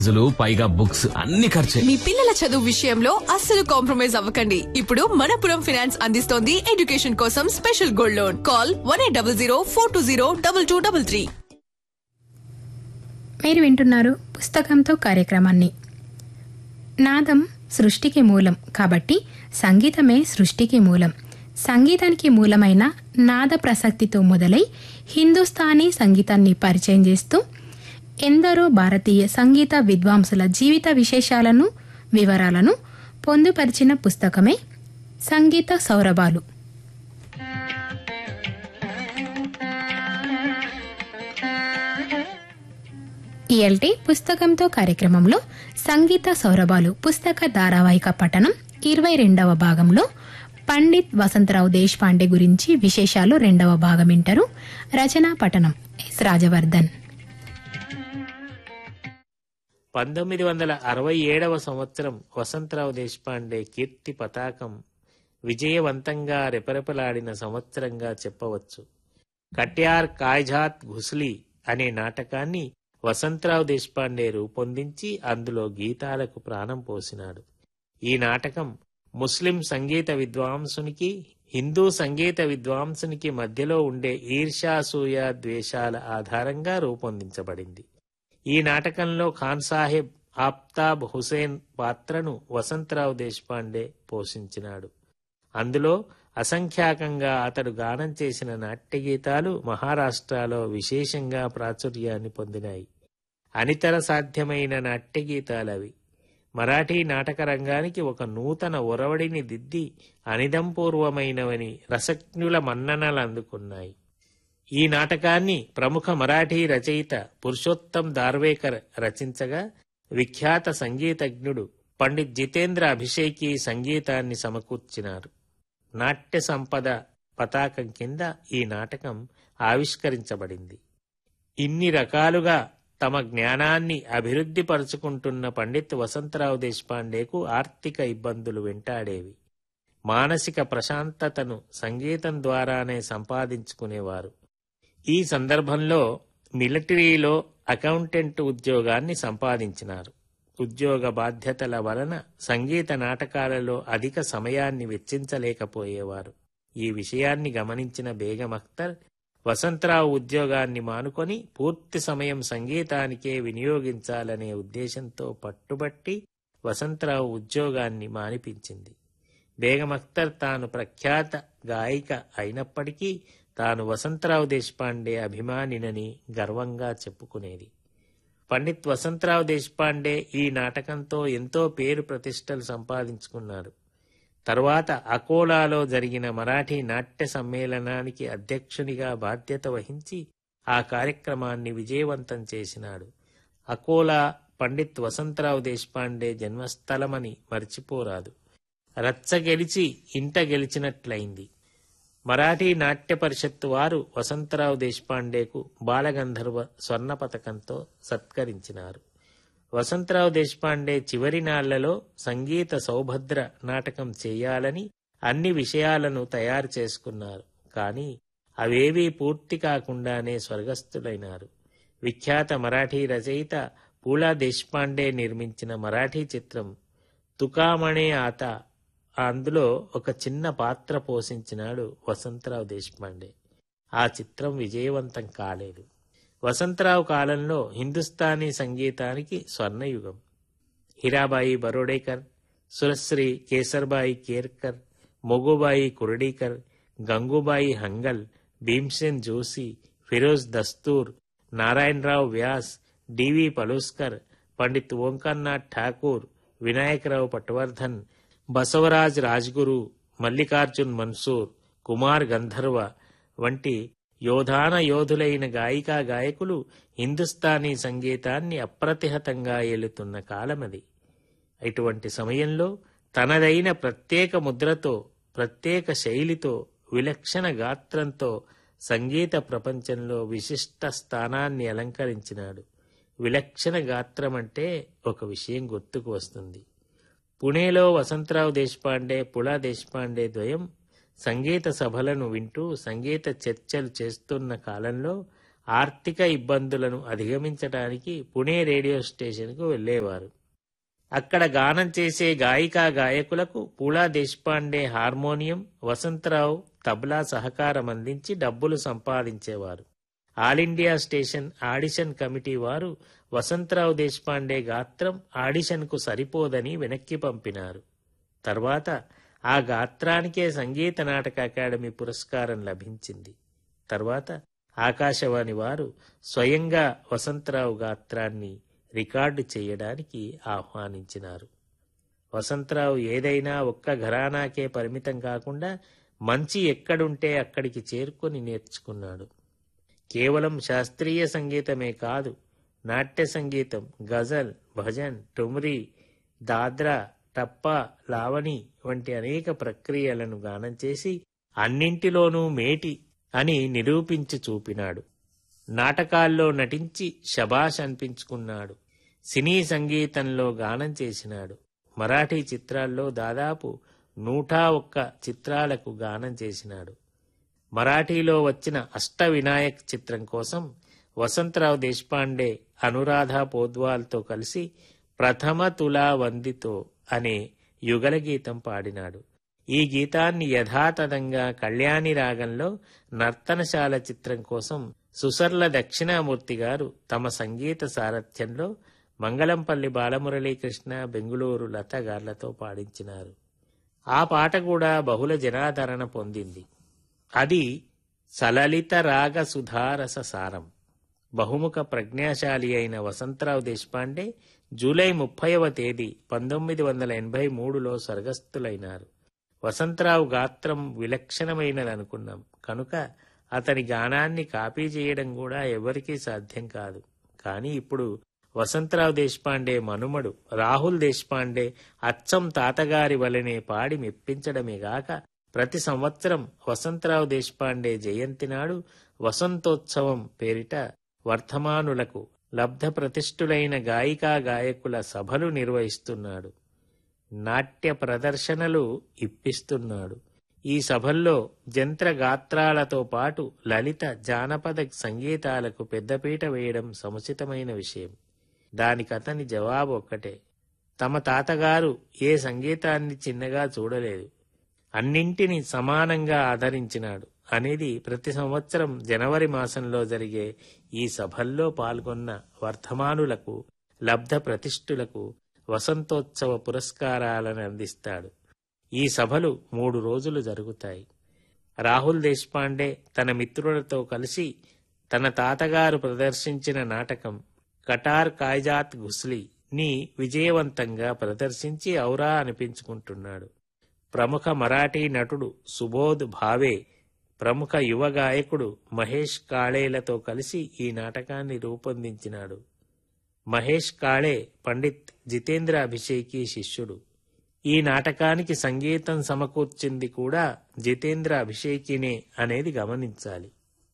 ఫీజులు పైగా బుక్స్ అన్ని ఖర్చే మీ పిల్లల చదువు విషయంలో అస్సలు కాంప్రమైజ్ అవ్వకండి ఇప్పుడు మనపురం ఫైనాన్స్ అందిస్తోంది ఎడ్యుకేషన్ కోసం special gold loan call one eight double zero four two zero double two double three మీరు వింటున్నారు పుస్తకంతో కార్యక్రమాన్ని నాదం సృష్టికి మూలం కాబట్టి సంగీతమే సృష్టికి మూలం సంగీతానికి మూలమైన నాద ప్రసక్తితో మొదలై హిందుస్థానీ సంగీతాన్ని పరిచయం చేస్తూ ఎందరో భారతీయ సంగీత విద్వాంసుల జీవిత విశేషాలను వివరాలను పొందుపరిచిన పుస్తకమే సంగీత సౌరభాలు ఈఎల్టీ పుస్తకంతో కార్యక్రమంలో సంగీత సౌరభాలు పుస్తక ధారావాహిక పఠనం ఇరవై రెండవ భాగంలో పండిత్ వసంతరావు దేశపాండే గురించి విశేషాలు రెండవ భాగం వింటారు రచనా పఠనం ఎస్ రాజవర్ధన్ పంతొమ్మిది వందల అరవై ఏడవ సంవత్సరం వసంతరావు దేశపాండే కీర్తి పతాకం విజయవంతంగా రెపరెపలాడిన సంవత్సరంగా చెప్పవచ్చు కట్యార్ కాయ్జాత్ ఘుస్లీ అనే నాటకాన్ని వసంతరావు దేశపాండే రూపొందించి అందులో గీతాలకు ప్రాణం పోసినాడు ఈ నాటకం ముస్లిం సంగీత విద్వాంసునికి హిందూ సంగీత విద్వాంసునికి మధ్యలో ఉండే ఈర్ష్యాసూయ ద్వేషాల ఆధారంగా రూపొందించబడింది ఈ నాటకంలో ఖాన్ సాహెబ్ ఆఫ్తాబ్ హుసేన్ పాత్రను వసంతరావు దేశపాండే పోషించినాడు అందులో అసంఖ్యాకంగా అతడు గానం చేసిన నాట్య గీతాలు మహారాష్ట్రలో విశేషంగా ప్రాచుర్యాన్ని పొందినాయి అనితర సాధ్యమైన నాట్య గీతాలవి మరాఠీ నాటక రంగానికి ఒక నూతన ఒరవడిని దిద్ది అనిదంపూర్వమైనవని రసజ్ఞుల మన్ననలు అందుకున్నాయి ఈ నాటకాన్ని ప్రముఖ మరాఠీ రచయిత పురుషోత్తం దార్వేకర్ రచించగా విఖ్యాత సంగీతజ్ఞుడు పండిత్ జితేంద్ర అభిషేకి సంగీతాన్ని సమకూర్చినారు నాట్య సంపద పతాకం కింద ఈ నాటకం ఆవిష్కరించబడింది ఇన్ని రకాలుగా తమ జ్ఞానాన్ని అభివృద్ధి పరుచుకుంటున్న పండిత్ వసంతరావు దేశపాండేకు ఆర్థిక ఇబ్బందులు వెంటాడేవి మానసిక ప్రశాంతతను సంగీతం ద్వారానే సంపాదించుకునేవారు ఈ సందర్భంలో మిలిటరీలో అకౌంటెంట్ ఉద్యోగాన్ని సంపాదించినారు ఉద్యోగ బాధ్యతల వలన సంగీత నాటకాలలో అధిక సమయాన్ని వెచ్చించలేకపోయేవారు ఈ విషయాన్ని గమనించిన బేగం అఖ్తర్ వసంతరావు ఉద్యోగాన్ని మానుకొని పూర్తి సమయం సంగీతానికే వినియోగించాలనే ఉద్దేశంతో పట్టుబట్టి వసంతరావు ఉద్యోగాన్ని మానిపించింది బేగం అఖ్తర్ తాను ప్రఖ్యాత గాయిక అయినప్పటికీ తాను వసంతరావు దేశపాండే అభిమానినని గర్వంగా చెప్పుకునేది పండిత్ వసంతరావు దేశపాండే ఈ నాటకంతో ఎంతో పేరు ప్రతిష్టలు సంపాదించుకున్నాడు తరువాత అకోలాలో జరిగిన మరాఠీ నాట్య సమ్మేళనానికి అధ్యక్షునిగా బాధ్యత వహించి ఆ కార్యక్రమాన్ని విజయవంతం చేసినాడు అకోలా పండిత్ వసంతరావు దేశపాండే జన్మస్థలమని మర్చిపోరాదు రచ్చ గెలిచి ఇంట గెలిచినట్లయింది మరాఠీ నాట్య పరిషత్తు వారు వసంతరావు దేశపాండేకు బాలగంధర్వ స్వర్ణ పథకంతో సత్కరించినారు వసంతరావు దేశపాండే చివరి నాళ్లలో సంగీత సౌభద్ర నాటకం చేయాలని అన్ని విషయాలను తయారు చేసుకున్నారు కానీ అవేవీ పూర్తి కాకుండానే స్వర్గస్థులైనారు విఖ్యాత మరాఠీ రచయిత పూలా దేశపాండే నిర్మించిన మరాఠీ చిత్రం తుకామణే ఆత అందులో ఒక చిన్న పాత్ర పోషించినాడు వసంతరావు దేశపాండే ఆ చిత్రం విజయవంతం కాలేదు వసంతరావు కాలంలో హిందుస్థానీ సంగీతానికి స్వర్ణయుగం హీరాబాయి బరోడేకర్ సురశ్రీ కేసర్బాయి కేర్కర్ మొగుబాయి కురడీకర్ గంగూబాయి హంగల్ భీమ్సేన్ జోషి ఫిరోజ్ దస్తూర్ నారాయణరావు వ్యాస్ డివి పలుస్కర్ పండిత్ ఓంకర్నాథ్ ఠాకూర్ వినాయకరావు పట్వర్ధన్ బసవరాజ్ రాజ్గురు మల్లికార్జున్ మన్సూర్ కుమార్ గంధర్వ వంటి యోధాన యోధులైన గాయికా గాయకులు హిందుస్థానీ సంగీతాన్ని అప్రతిహతంగా ఏలుతున్న కాలమది ఇటువంటి సమయంలో తనదైన ప్రత్యేక ముద్రతో ప్రత్యేక శైలితో విలక్షణ గాత్రంతో సంగీత ప్రపంచంలో విశిష్ట స్థానాన్ని అలంకరించినాడు విలక్షణ గాత్రం అంటే ఒక విషయం గుర్తుకు వస్తుంది పుణేలో వసంతరావు దేశపాండే పులా దేశపాండే ద్వయం సంగీత సభలను వింటూ సంగీత చర్చలు చేస్తున్న కాలంలో ఆర్థిక ఇబ్బందులను అధిగమించడానికి పుణే రేడియో స్టేషన్కు వెళ్ళేవారు అక్కడ గానం చేసే గాయికా గాయకులకు పూలా దేశపాండే హార్మోనియం వసంతరావు తబలా సహకారం అందించి డబ్బులు సంపాదించేవారు all India station audition committee వారు వసంతరావు దేశపాండే గాత్రం ఆడిషన్కు సరిపోదని వెనక్కి పంపినారు తర్వాత ఆ గాత్రానికే సంగీత నాటక అకాడమీ పురస్కారం లభించింది తర్వాత ఆకాశవాణి వారు స్వయంగా వసంతరావు గాత్రాన్ని రికార్డు చేయడానికి ఆహ్వానించినారు వసంతరావు ఏదైనా ఒక్క ఘరానాకే పరిమితం కాకుండా మంచి ఎక్కడుంటే అక్కడికి చేరుకొని నేర్చుకున్నాడు కేవలం శాస్త్రీయ సంగీతమే కాదు నాట్య సంగీతం గజల్ భజన్ టుమ్రీ దాద్రా టప్పా లావణి వంటి అనేక ప్రక్రియలను గానం చేసి అన్నింటిలోనూ మేటి అని నిరూపించి చూపినాడు నాటకాల్లో నటించి శబాష్ అనిపించుకున్నాడు సినీ సంగీతంలో గానం చేసినాడు మరాఠీ చిత్రాల్లో దాదాపు నూట ఒక్క చిత్రాలకు గానం చేసినాడు మరాఠీలో వచ్చిన అష్ట వినాయక్ చిత్రం కోసం వసంతరావు దేశపాండే అనురాధ పోద్వాల్తో కలిసి ప్రథమ తులా వందితో అనే యుగల గీతం పాడినాడు ఈ గీతాన్ని యథాతథంగా కళ్యాణి రాగంలో నర్తనశాల చిత్రం కోసం సుసర్ల దక్షిణామూర్తి గారు తమ సంగీత సారథ్యంలో మంగళంపల్లి బాలమురళీకృష్ణ బెంగుళూరు లత గార్లతో పాడించినారు ఆ పాట కూడా బహుళ జనాదరణ పొందింది అది సలలిత రాగ సుధారస సారం బహుముఖ ప్రజ్ఞాశాలి అయిన వసంతరావు దేశపాండే జూలై ముప్పైవ తేదీ పంతొమ్మిది వందల ఎనభై మూడులో స్వర్గస్థులైనారు వసంతరావు గాత్రం విలక్షణమైనదనుకున్నాం కనుక అతని గానాన్ని కాపీ చేయడం కూడా ఎవరికీ సాధ్యం కాదు కానీ ఇప్పుడు వసంతరావు దేశపాండే మనుమడు రాహుల్ దేశపాండే అచ్చం తాతగారి వలనే పాడి మెప్పించడమే గాక ప్రతి సంవత్సరం వసంతరావు దేశపాండే జయంతి నాడు వసంతోత్సవం పేరిట వర్ధమానులకు లబ్ధ ప్రతిష్ఠులైన గాయికా గాయకుల సభలు నిర్వహిస్తున్నాడు నాట్య ప్రదర్శనలు ఇప్పిస్తున్నాడు ఈ సభల్లో జంత్ర గాత్రాలతో పాటు లలిత జానపద సంగీతాలకు పెద్దపీట వేయడం సముచితమైన విషయం దానికతని జవాబు ఒక్కటే తమ తాతగారు ఏ సంగీతాన్ని చిన్నగా చూడలేదు అన్నింటినీ సమానంగా ఆదరించినాడు అనేది ప్రతి సంవత్సరం జనవరి మాసంలో జరిగే ఈ సభల్లో పాల్గొన్న వర్ధమానులకు లబ్ధ ప్రతిష్ఠులకు వసంతోత్సవ పురస్కారాలను అందిస్తాడు ఈ సభలు మూడు రోజులు జరుగుతాయి రాహుల్ దేశపాండే తన మిత్రులతో కలిసి తన తాతగారు ప్రదర్శించిన నాటకం కటార్ కాయ్జాత్ ఘుస్లీ ని విజయవంతంగా ప్రదర్శించి ఔరా అనిపించుకుంటున్నాడు ప్రముఖ మరాఠీ నటుడు సుబోధ్ భావే ప్రముఖ యువ గాయకుడు మహేష్ కాళేలతో కలిసి ఈ నాటకాన్ని రూపొందించినాడు మహేష్ కాళే పండిత్ జితేంద్ర అభిషేకి శిష్యుడు ఈ నాటకానికి సంగీతం సమకూర్చింది కూడా జితేంద్ర అభిషేకినే అనేది గమనించాలి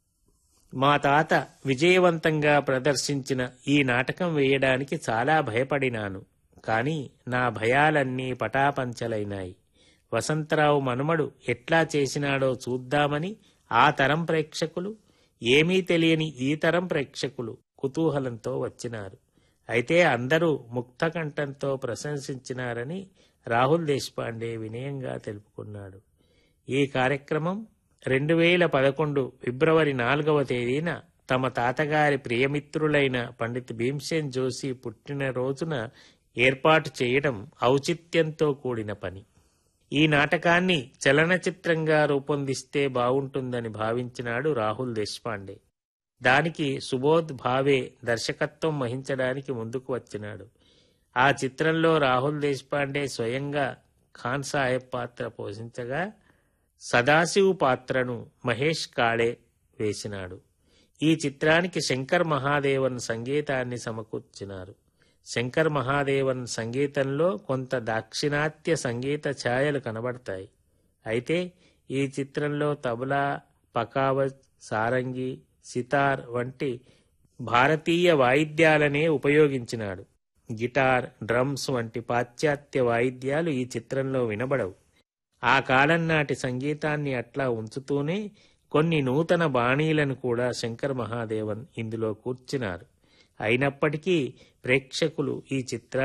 మా తాత విజయవంతంగా ప్రదర్శించిన ఈ నాటకం వేయడానికి చాలా భయపడినాను కాని నా భయాలన్నీ పటాపంచలైనాయి వసంతరావు మనుమడు ఎట్లా చేసినాడో చూద్దామని ఆ తరం ప్రేక్షకులు ఏమీ తెలియని ఈ తరం ప్రేక్షకులు కుతూహలంతో వచ్చినారు అయితే అందరూ ముక్తకంఠంతో ప్రశంసించినారని రాహుల్ దేశపాండే వినయంగా తెలుపుకున్నాడు ఈ కార్యక్రమం రెండు వేల పదకొండు ఫిబ్రవరి నాలుగవ తేదీన తమ తాతగారి ప్రియమిత్రులైన పండిత్ భీమ్సేన్ జోషి పుట్టినరోజున ఏర్పాటు చేయడం ఔచిత్యంతో కూడిన పని ఈ నాటకాన్ని చలనచిత్రంగా రూపొందిస్తే బావుంటుందని భావించినాడు రాహుల్ దేశపాండే దానికి సుబోధ్ భావే దర్శకత్వం వహించడానికి ముందుకు వచ్చినాడు ఆ చిత్రంలో రాహుల్ దేశపాండే స్వయంగా ఖాన్ సాహెబ్ పాత్ర పోషించగా సదాశివ్ పాత్రను మహేష్ కాళే వేసినాడు ఈ చిత్రానికి శంకర్ మహాదేవన్ సంగీతాన్ని సమకూర్చినారు శంకర్ మహాదేవన్ సంగీతంలో కొంత దాక్షిణాత్య సంగీత ఛాయలు కనబడతాయి అయితే ఈ చిత్రంలో తబలా పకావత్ సారంగి సితార్ వంటి భారతీయ వాయిద్యాలనే ఉపయోగించినాడు గిటార్ డ్రమ్స్ వంటి పాశ్చాత్య వాయిద్యాలు ఈ చిత్రంలో వినబడవు ఆ కాలం నాటి సంగీతాన్ని అట్లా ఉంచుతూనే కొన్ని నూతన బాణీలను కూడా శంకర్ మహాదేవన్ ఇందులో కూర్చున్నారు అయినప్పటికీ ప్రేక్షకులు ఈ చిత్రాన్ని